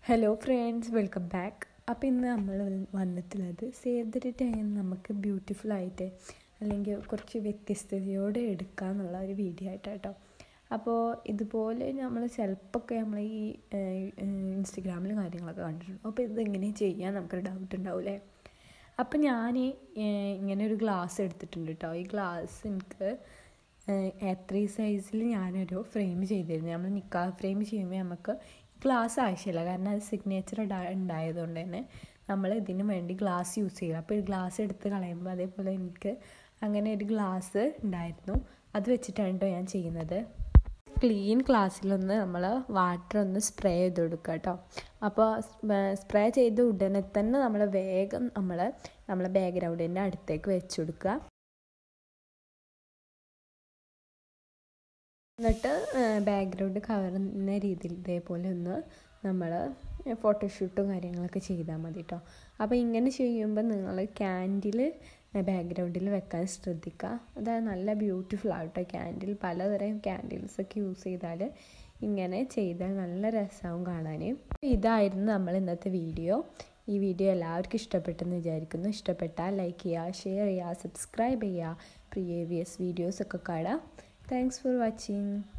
Hello friends welcome back അപ്പോൾ ഇന്ന് നമ്മൾ വന്നിട്ടുള്ളത് സേവ് ദ ഡേറ്റ് എങ്ങനെ നമുക്ക് ബ്യൂട്ടിഫുൾ ആയിട്ട് അല്ലെങ്കിൽ കുറച്ച് വ്യത്യസ്തതയോടെ എടുക്കുക എന്നുള്ള ഒരു വീഡിയോ ആയിട്ടാട്ടോ അപ്പോൾ ഇതുപോലെ നമ്മൾ ചിലപ്പോഴൊക്കെ നമ്മൾ ഈ ഇൻസ്റ്റഗ്രാമിലും കാര്യങ്ങളൊക്കെ കണ്ടിട്ടുണ്ട് അപ്പോൾ ഇതെങ്ങനെ ചെയ്യാൻ നമുക്കൊരു ഡൗട്ട് ഉണ്ടാവില്ലേ അപ്പോൾ ഞാൻ ഇങ്ങനെ ഒരു ഗ്ലാസ് എടുത്തിട്ടുണ്ട് കേട്ടോ ഈ ഗ്ലാസ് എനിക്ക് എ ത്രീ സൈസിൽ ഞാനൊരു ഫ്രെയിം ചെയ്തിരുന്നു നമ്മൾ നിക്കാ ഫ്രെയിം ചെയ്യുമ്പോൾ നമുക്ക് ഗ്ലാസ് ആവശ്യമില്ല കാരണം അത് സിഗ്നേച്ചർ ഉണ്ടായതുകൊണ്ട് തന്നെ നമ്മൾ ഇതിന് വേണ്ടി ഗ്ലാസ് യൂസ് ചെയ്യുക അപ്പോൾ ഈ ഗ്ലാസ് എടുത്ത് കളയുമ്പോൾ അതേപോലെ എനിക്ക് അങ്ങനെ ഒരു ഗ്ലാസ് ഉണ്ടായിരുന്നു അത് വെച്ചിട്ടാണ് കേട്ടോ ഞാൻ ചെയ്യുന്നത് ക്ലീൻ ഗ്ലാസ്സിലൊന്ന് നമ്മൾ വാട്ടർ ഒന്ന് സ്പ്രേ ചെയ്ത് കൊടുക്കുക കേട്ടോ അപ്പോൾ സ്പ്രേ ചെയ്ത ഉടനെ തന്നെ നമ്മൾ വേഗം നമ്മൾ നമ്മളെ ബാക്ക്ഗ്രൗണ്ടിൻ്റെ അടുത്തേക്ക് വെച്ച് കൊടുക്കുക എന്നിട്ട് ബാക്ക്ഗ്രൗണ്ട് കവറുന്ന രീതിയിൽ ഇതേപോലെ ഒന്ന് നമ്മൾ ഫോട്ടോഷൂട്ടും കാര്യങ്ങളൊക്കെ ചെയ്താൽ മതി കേട്ടോ അപ്പോൾ ഇങ്ങനെ ചെയ്യുമ്പോൾ നിങ്ങൾ ക്യാൻഡിൽ ബാക്ക്ഗ്രൗണ്ടിൽ വെക്കാൻ ശ്രദ്ധിക്കുക അതായത് നല്ല ബ്യൂട്ടിഫുൾ ആവട്ടെ ക്യാൻഡിൽ പലതരം ക്യാൻഡിൽസൊക്കെ യൂസ് ചെയ്താൽ ഇങ്ങനെ ചെയ്താൽ നല്ല രസമാവും കാണാൻ ഇതായിരുന്നു നമ്മൾ ഇന്നത്തെ വീഡിയോ ഈ വീഡിയോ എല്ലാവർക്കും ഇഷ്ടപ്പെട്ടെന്ന് വിചാരിക്കുന്നു ഇഷ്ടപ്പെട്ടാൽ ലൈക്ക് ചെയ്യുക ഷെയർ ചെയ്യുക സബ്സ്ക്രൈബ് ചെയ്യുക പ്രീവിയസ് വീഡിയോസൊക്കെ കാണാം Thanks for watching.